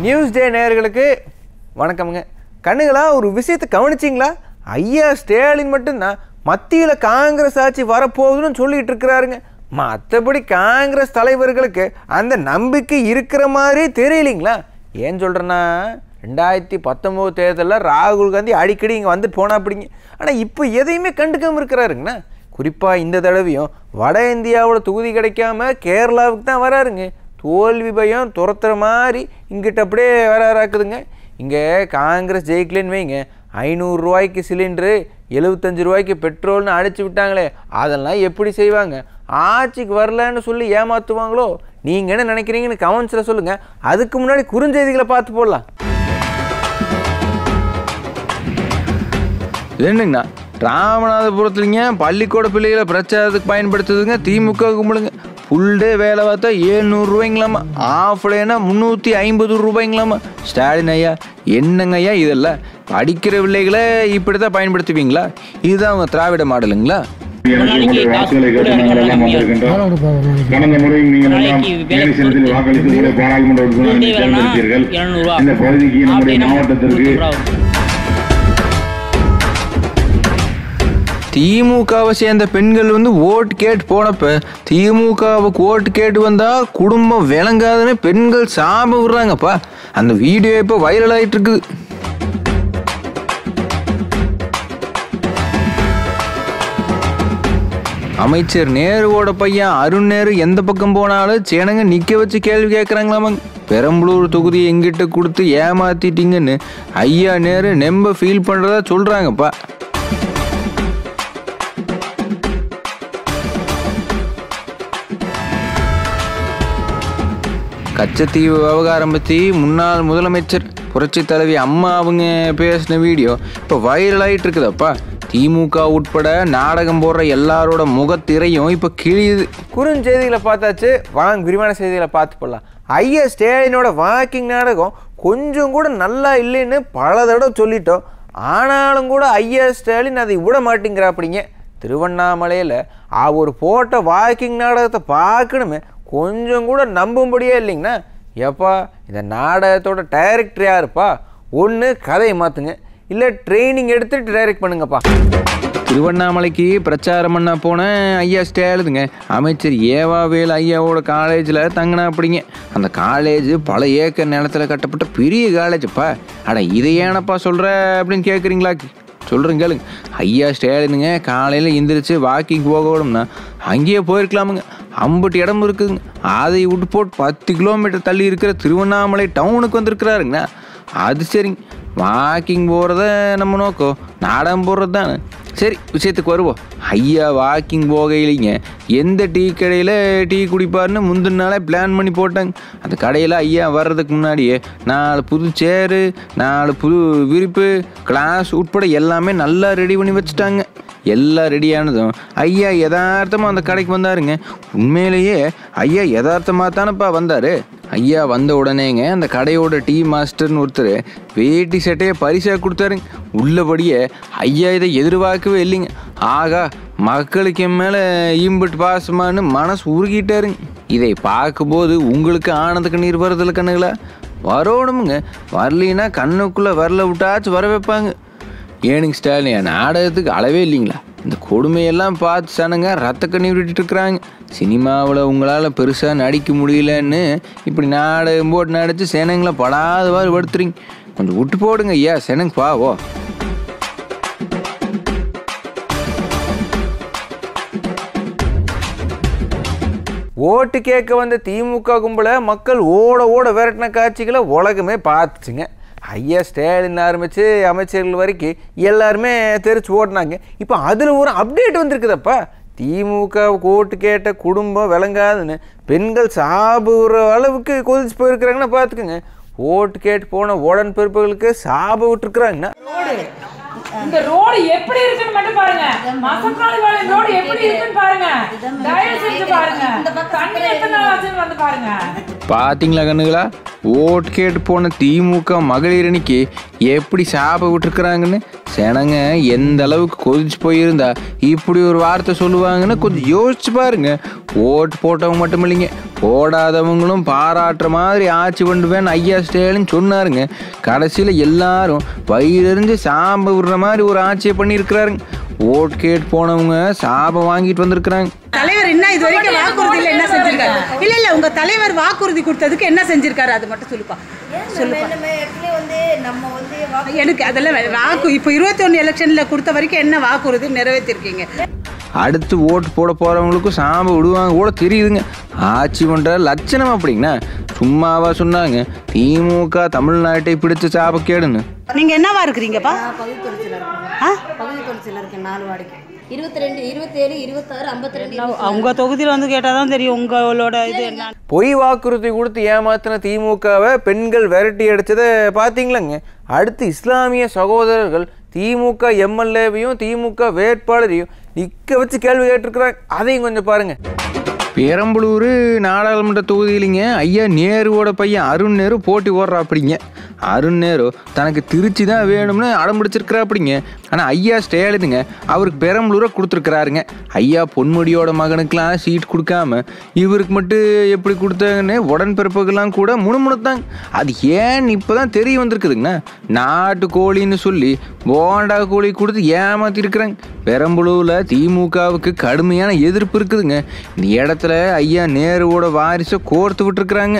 News டே நேயர்களுக்கு வணக்கமுங்க கண்ணுங்களா ஒரு விஷயத்தை கவனிச்சிங்களா ஐயா ஸ்டாலின் மட்டும்தான் மத்தியில் காங்கிரஸ் ஆட்சி வரப்போகுதுன்னு சொல்லிட்டு இருக்கிறாருங்க மற்றபடி காங்கிரஸ் தலைவர்களுக்கு அந்த நம்பிக்கை இருக்கிற மாதிரி தெரியலைங்களா ஏன் சொல்கிறேன்னா ரெண்டாயிரத்தி பத்தொம்போது தேர்தலில் ராகுல் காந்தி அடிக்கடி இங்கே வந்துட்டு போனா அப்படிங்க ஆனால் இப்போ எதையுமே கண்டுக்காமல் இருக்கிறாருங்கண்ணா குறிப்பாக இந்த தடவையும் வட இந்தியாவோட தொகுதி கிடைக்காம கேரளாவுக்கு தான் வராருங்க தோல்வி பயம் துரத்துற மாதிரி இங்கிட்ட அப்படியே வராராக்குதுங்க இங்கே காங்கிரஸ் ஜெயிக்கலன்னு வைங்க ஐநூறுரூவாய்க்கு சிலிண்டரு எழுபத்தஞ்சு ரூபாய்க்கு பெட்ரோல்னு அடிச்சு விட்டாங்களே அதெல்லாம் எப்படி செய்வாங்க ஆட்சிக்கு வரலன்னு சொல்லி ஏமாற்றுவாங்களோ நீங்கள் என்ன நினைக்கிறீங்கன்னு கமெண்ட்ஸில் சொல்லுங்கள் அதுக்கு முன்னாடி குறுஞ்செய்திகளை பார்த்து போடலாம் என்னங்கண்ணா ராமநாதபுரத்துலங்க பள்ளிக்கூட பிள்ளைகளை பிரச்சாரத்துக்கு பயன்படுத்துதுங்க திமுக கும்பலுங்க ஃபுல் டே வேலை பார்த்தா ஏழ்நூறுரூவாய்ங்களாமா ஆஃப் டேனா முந்நூற்றி ஐம்பது ரூபாய்ங்களாமா ஸ்டாலின் ஐயா என்னங்க ஐயா இதெல்லாம் படிக்கிற பிள்ளைகளை இப்படி தான் பயன்படுத்துவீங்களா இதுதான் அவங்க திராவிட மாடலுங்களா உங்களுடைய வாக்குகளை கேட்டு நாங்கள் எல்லாம் வந்திருக்கின்றோம் கடந்த முறை நீங்கள் எல்லாம் மேலிசனத்தில் வாக்களித்து உங்களுடைய பாராளுமன்ற உறுப்பினர்களை தேர்ந்தெடுத்தீர்கள் இந்த பகுதிக்கு நம்முடைய மாவட்டத்திற்கு திமுகவை சேர்ந்த பெண்கள் வந்து ஓட்டு கேட்டு போனப்ப திமுகவுக்கு ஓட்டு கேட்டு வந்தா குடும்பம் விளங்காதுன்னு பெண்கள் சாபம் விடுறாங்கப்பா அந்த வீடியோ இப்போ வைரல் ஆயிட்டு இருக்குது அமைச்சர் நேருவோட பையன் அருண் நேரு எந்த பக்கம் போனாலும் சேனங்க நிக்க வச்சு கேள்வி கேட்குறாங்களாமாங்க பெரம்பலூர் தொகுதியை எங்கிட்ட கொடுத்து ஏமாத்திட்டீங்கன்னு ஐயா நேரு நெம்ப ஃபீல் பண்றதா சொல்றாங்கப்பா கச்சத்தீவு விவகாரம் பற்றி முன்னாள் முதலமைச்சர் புரட்சி தலைவி அம்மா அவங்க பேசின வீடியோ இப்போ வைரல் ஆகிட்டு இருக்குதப்பா திமுக உட்பட நாடகம் போடுற எல்லாரோட முகத்திரையும் இப்போ கிழியுது குறுஞ்செய்திகளை பார்த்தாச்சு வாங்க விரிவான செய்திகளை பார்த்து போடலாம் ஐயா ஸ்டேலினோட வாக்கிங் நாடகம் கொஞ்சம் கூட நல்லா இல்லைன்னு பல தடவை சொல்லிட்டோம் ஆனாலும் கூட ஐயா ஸ்டாலின் அதை விட மாட்டேங்கிறாப்பிடிங்க திருவண்ணாமலையில் அவர் போட்ட வாக்கிங் நாடகத்தை பார்க்கணுமே கொஞ்சம் கூட நம்பும்படியே இல்லைங்கண்ணா ஏப்பா இந்த நாடகத்தோட டைரக்டர் யாருப்பா ஒன்று கதையை மாற்றுங்க இல்லை ட்ரைனிங் எடுத்துட்டு டைரக்ட் பண்ணுங்கப்பா திருவண்ணாமலைக்கு பிரச்சாரம் பண்ண போன ஐயா ஸ்டேலுதுங்க அமைச்சர் ஏவாவேல் ஐயாவோட காலேஜில் தங்கினா அப்படிங்க அந்த காலேஜ் பல ஏக்கர் நிலத்தில் கட்டப்பட்ட பெரிய காலேஜப்பா அட இதை ஏனப்பா சொல்கிற அப்படின்னு கேட்குறீங்களா சொல்கிறேன் கேளுங்க ஐயா ஸ்டேலினுங்க காலையில் எந்திரிச்சு வாக்கிங் போகணும்னா அங்கேயே போயிருக்கலாமுங்க அம்பட்டு இடம் இருக்குதுங்க அதை விட்டு போட்டு பத்து கிலோமீட்டர் தள்ளி இருக்கிற திருவண்ணாமலை டவுனுக்கு வந்திருக்கிறாருங்கண்ணா அது சரிங்க வாக்கிங் போகிறத நம்ம நோக்கம் நாடகம் போடுறது தானே சரி விஷயத்துக்கு வருவோம் ஐயா வாக்கிங் போகையிலிங்க எந்த டீ கடையில் டீ குடிப்பாருன்னு முந்தின நாளே பிளான் பண்ணி போட்டாங்க அந்த கடையில் ஐயா வர்றதுக்கு முன்னாடியே நாலு புது சேரு நாலு புது விரிப்பு கிளாஸ் உட்பட எல்லாமே நல்லா ரெடி பண்ணி வச்சுட்டாங்க எல்லாம் ரெடியானதும் ஐயா யதார்த்தமாக அந்த கடைக்கு வந்தாருங்க உண்மையிலேயே ஐயா யதார்த்தமாக தானப்பா வந்தார் ஐயா வந்த உடனேங்க அந்த கடையோட டீ மாஸ்டர்னு ஒருத்தர் வேட்டி சட்டையை பரிசாக கொடுத்தாருங்க உள்ளபடியே ஐயா இதை எதிர்பார்க்கவே இல்லைங்க ஆகா மக்களுக்கு என் மேலே ஈம்பட்டு பாசமானு மனசு உருகிட்டாருங்க இதை பார்க்கும்போது உங்களுக்கு ஆனந்த கண்ணீர் வரதில்ல கண்ணுங்களா வரணுமுங்க வரலின்னா கண்ணுக்குள்ளே வரல விட்டாச்சும் வர வைப்பாங்க ஏனுங்க ஸ்டாலின் என் நாடகத்துக்கு அளவே இல்லைங்களா இந்த கொடுமையெல்லாம் பார்த்து சனங்க ரத்த கண்ணீர் விட்டுட்டு இருக்கிறாங்க சினிமாவில் உங்களால் பெருசாக நடிக்க முடியலன்னு இப்படி நாடகம் போட்டு நடித்து சேனங்களை படாதவாறு படுத்துறீங்க கொஞ்சம் விட்டு போடுங்க ஐயா சேனங்க பாவோ ஓட்டு கேட்க வந்த திமுக கும்பலை மக்கள் ஓட ஓட விரட்டின காட்சிகளை உலகமே பார்த்துச்சுங்க ஐயா ஸ்டாலின் ஆரம்பித்து அமைச்சர்கள் வரைக்கும் எல்லாருமே தெரிச்சு ஓடினாங்க இப்போ அதில் ஒரு அப்டேட் வந்திருக்குதப்பா திமுக ஓட்டு கேட்ட குடும்பம் விளங்காதுன்னு பெண்கள் சாப்பிட்ற அளவுக்கு கொதிச்சு போயிருக்கிறாங்கன்னா பார்த்துக்குங்க ஓட்டு கேட்டு போன உடன் பிறப்புகளுக்கு சாப விட்டுருக்குறாங்கன்னா இந்த ரோடு எப்படி இருக்குன்னு மட்டும் பாருங்க மசக்காளி பாளையம் ரோடு எப்படி இருக்குன்னு பாருங்க தயவு செஞ்சு பாருங்க தண்ணி எத்தனை நாள் ஆச்சுன்னு வந்து பாருங்க பார்த்தீங்களா கண்ணுகளா ஓட் கேட்டு போன திமுக மகளிர் அணிக்கு எப்படி சாப விட்டுருக்குறாங்கன்னு செனங்க எந்த அளவுக்கு கொதிச்சு போயிருந்தா இப்படி ஒரு வார்த்தை சொல்லுவாங்கன்னு கொஞ்சம் யோசிச்சு பாருங்க ஓட்டு போட்டவங்க மட்டும் இல்லைங்க போடாதவங்களும் பாராட்டுற மாதிரி ஆட்சி பண்ணுவேன்னு ஐயா ஸ்டேலின் சொன்னாருங்க கடைசியில் எல்லாரும் வயிறறிஞ்சு சாம்ப விடுற மாதிரி ஒரு ஆட்சியை பண்ணியிருக்கிறாருங்க ஓட் கேட்டு போனவங்க சாபம் வாங்கிட்டு வந்திருக்கிறாங்க தலைவர் என்ன இது வரைக்கும் வாக்குறுதியில் என்ன செஞ்சிருக்காரு இல்ல இல்ல உங்க தலைவர் வாக்குறுதி கொடுத்ததுக்கு என்ன செஞ்சிருக்காரு அது மட்டும் சொல்லுப்பா சொல்லுப்பா நம்ம actually வந்து நம்ம வந்து வாக்கு- எனக்கு அதெல்லாம் வே- வாக்கு இப்போ இருபத்தொன்னு எலெக்ஷன்ல கொடுத்த வரைக்கும் என்ன வாக்குறுதி நிறைவேற்றிருக்கீங்க அடுத்து ஓட்டு போட போகிறவங்களுக்கும் சாம்ப விடுவாங்க கூட தெரியுதுங்க ஆட்சி பண்ணுற லட்சணம் அப்படிங்கண்ணா சும்மாவா சொன்னாங்க திமுக தமிழ்நாட்டை பிடிச்ச சாபக்கேடுன்னு நீங்க என்னவா இருக்கிறீங்கப்பா நான் பகுதி தொழிற்சியில் இருக்கேன் ஆ? பகுதி தொழிற்சியில் இருக்கேன் நாலு வாடிக்கை இருபத்தி ரெண்டு இருபத்தேழு இருபத்தாறு ஐம்பத்தி ரெண்டு உங்க தொகுதியில் வந்து கேட்டாதான் தெரியும் உங்களோட இது என்ன பொய் வாக்குறுதி கொடுத்து ஏமாத்தின திமுகவை பெண்கள் விரட்டி அடிச்சதை பார்த்தீங்களங்க அடுத்து இஸ்லாமிய சகோதரர்கள் திமுக எம்எல்ஏவையும் திமுக வேட்பாளரையும் நிற்க வச்சு கேள்வி கேட்டிருக்கிறாங்க அதையும் கொஞ்சம் பாருங்க பெரம்பலூர் நாடாளுமன்ற தொகுதியிலிங்க ஐயா நேருவோட பையன் அருண் நேரு போட்டி ஓடுறா அப்படிங்க அருண் நேரு தனக்கு திருச்சி தான் வேணும்னு அடம் பிடிச்சிருக்கிறா அப்படிங்க ஆனால் ஐயா ஸ்டேலினுங்க அவருக்கு பெரம்பலூரை கொடுத்துருக்குறாருங்க ஐயா பொன்முடியோட மகனுக்கெலாம் சீட் கொடுக்காம இவருக்கு மட்டும் எப்படி கொடுத்தாங்கன்னு உடன்பிறப்புக்கெல்லாம் கூட முணுமுணுத்தாங்க அது ஏன்னு இப்போ தான் தெரிய வந்திருக்குதுங்கண்ணா நாட்டு கோழின்னு சொல்லி போண்டா கோழி கொடுத்து ஏமாத்திருக்கிறாங்க பெரம்பலூரில் திமுகவுக்கு கடுமையான எதிர்ப்பு இருக்குதுங்க இந்த இடத்துல ஐயா நேருவோட வாரிசை கோர்த்து விட்டுருக்குறாங்க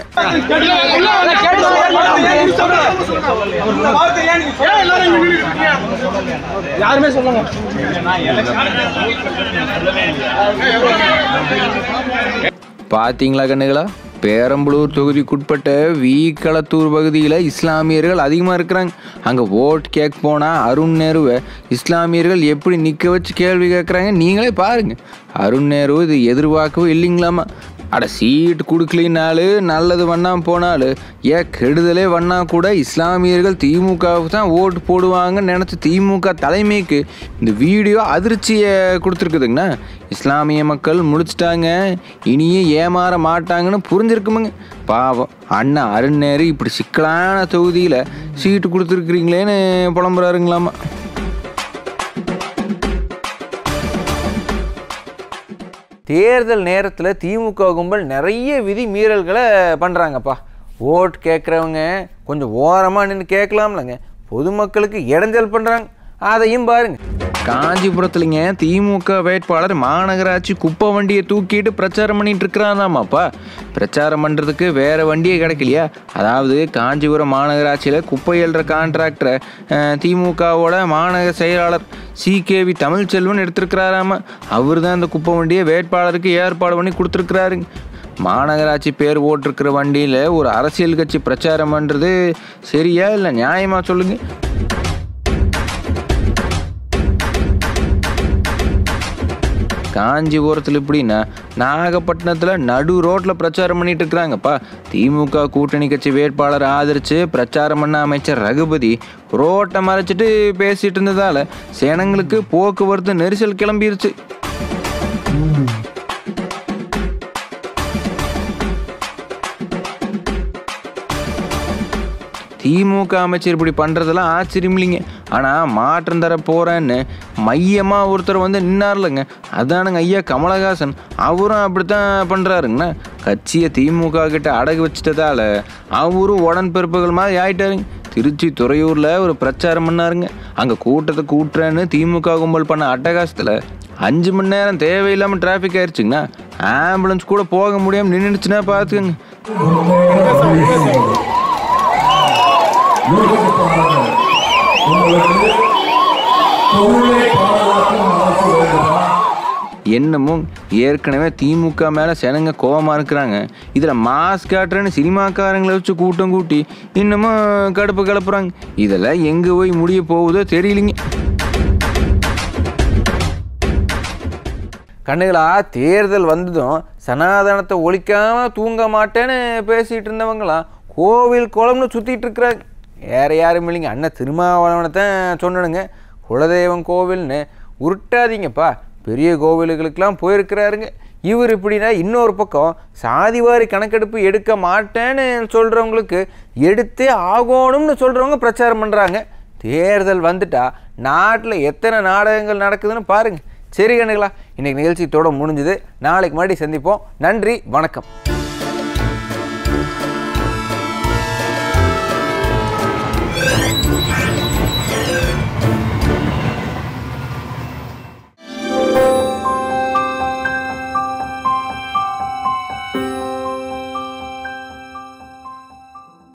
பார்த்தீங்களா கண்ணுகளா பேரம்பலூர் தொகுதிக்குட்பட்ட வீக்களத்தூர் பகுதியில் இஸ்லாமியர்கள் அதிகமாக இருக்கிறாங்க அங்கே ஓட் கேட்க போனால் அருண் நேருவை இஸ்லாமியர்கள் எப்படி நிற்க வச்சு கேள்வி கேட்குறாங்க நீங்களே பாருங்கள் அருண் நேரு இது எதிர்பார்க்கவே இல்லைங்களாமா அட சீட் கொடுக்கலினாலும் நல்லது வண்ணா போனாலும் ஏன் கெடுதலே வண்ணா கூட இஸ்லாமியர்கள் திமுகவுக்கு தான் ஓட்டு போடுவாங்கன்னு நினச்ச திமுக தலைமைக்கு இந்த வீடியோ அதிர்ச்சியை கொடுத்துருக்குதுங்கண்ணா இஸ்லாமிய மக்கள் முடிச்சிட்டாங்க இனியே ஏமாற மாட்டாங்கன்னு புரிஞ்சிருக்குமுங்க பாவம் அண்ணா அருண் இப்படி சிக்கலான தொகுதியில் சீட்டு கொடுத்துருக்குறீங்களேன்னு புலம்புறாருங்களாமா தேர்தல் நேரத்தில் திமுக கும்பல் நிறைய விதி மீறல்களை பண்ணுறாங்கப்பா ஓட் கேட்குறவங்க கொஞ்சம் ஓரமாக நின்று கேட்கலாம்லங்க பொதுமக்களுக்கு இடைஞ்சல் பண்ணுறாங்க அதையும் பாருங்க காஞ்சிபுரத்துலங்க திமுக வேட்பாளர் மாநகராட்சி குப்பை வண்டியை தூக்கிட்டு பிரச்சாரம் பண்ணிட்டு இருக்கிறாராமாப்பா பிரச்சாரம் பண்ணுறதுக்கு வேற வண்டியே கிடைக்கலையா அதாவது காஞ்சிபுரம் மாநகராட்சியில் குப்பை எழுற கான்ட்ராக்டரை திமுகவோட மாநகர செயலாளர் சிகேவி தமிழ்ச்செல்வன் எடுத்திருக்கிறாராமா அவர் தான் இந்த குப்பை வண்டியை வேட்பாளருக்கு ஏற்பாடு பண்ணி கொடுத்துருக்குறாருங்க மாநகராட்சி பேர் போட்டிருக்கிற வண்டியில் ஒரு அரசியல் கட்சி பிரச்சாரம் பண்ணுறது சரியா இல்லை நியாயமா சொல்லுங்கள் காஞ்சிபுரத்தில் எப்படின்னா நாகப்பட்டினத்தில் நடு ரோட்டில் பிரச்சாரம் பண்ணிட்டு இருக்கிறாங்கப்பா திமுக கூட்டணி கட்சி வேட்பாளர் ஆதரித்து பிரச்சாரம் பண்ண அமைச்சர் ரகுபதி ரோட்டை மறைச்சிட்டு பேசிட்டு இருந்ததால் சேனங்களுக்கு போக்குவரத்து நெரிசல் கிளம்பிருச்சு திமுக அமைச்சர் இப்படி பண்ணுறதெல்லாம் ஆச்சரியம் இல்லைங்க ஆனால் மாற்றம் தர போகிறேன்னு மையமாக ஒருத்தர் வந்து நின்னார்லங்க அதானுங்க ஐயா கமலஹாசன் அவரும் அப்படித்தான் பண்ணுறாருங்கண்ணா கட்சியை திமுக கிட்ட அடகு வச்சிட்டதால அவரும் உடன்பிறப்புகள் மாதிரி ஆயிட்டாருங்க திருச்சி துறையூரில் ஒரு பிரச்சாரம் பண்ணாருங்க அங்கே கூட்டத்தை கூட்டுறேன்னு திமுக கும்பல் பண்ண அட்டகாசத்தில் அஞ்சு மணி நேரம் தேவையில்லாமல் டிராஃபிக் ஆயிடுச்சுங்கண்ணா ஆம்புலன்ஸ் கூட போக முடியாமல் நின்றுச்சுன்னா பார்த்துக்கோங்க என்னமோ ஏற்கனவே திமுக மேலே செனங்க கோவமாக இருக்கிறாங்க இதில் மாஸ் காட்டுறேன்னு சினிமாக்காரங்களை வச்சு கூட்டம் கூட்டி இன்னமும் கடுப்பு கிளப்புறாங்க இதெல்லாம் எங்கே போய் முடிய போகுதோ தெரியலிங்க கண்ணுகளா தேர்தல் வந்ததும் சனாதனத்தை ஒழிக்காம தூங்க மாட்டேன்னு பேசிட்டு இருந்தவங்களாம் கோவில் குளம்னு சுற்றிட்டு இருக்கிறாங்க வேற யாரும் இல்லைங்க அண்ணன் திருமாவளவனை தான் சொன்னனுங்க குலதெய்வம் கோவில்னு உருட்டாதீங்கப்பா பெரிய கோவில்களுக்கெல்லாம் போயிருக்கிறாருங்க இவர் இப்படின்னா இன்னொரு பக்கம் சாதிவாரி கணக்கெடுப்பு எடுக்க மாட்டேன்னு சொல்கிறவங்களுக்கு எடுத்தே ஆகணும்னு சொல்கிறவங்க பிரச்சாரம் பண்ணுறாங்க தேர்தல் வந்துட்டா நாட்டில் எத்தனை நாடகங்கள் நடக்குதுன்னு பாருங்கள் சரி கண்ணுங்களா இன்றைக்கி நிகழ்ச்சி தொட முடிஞ்சுது நாளைக்கு மறுபடியும் சந்திப்போம் நன்றி வணக்கம்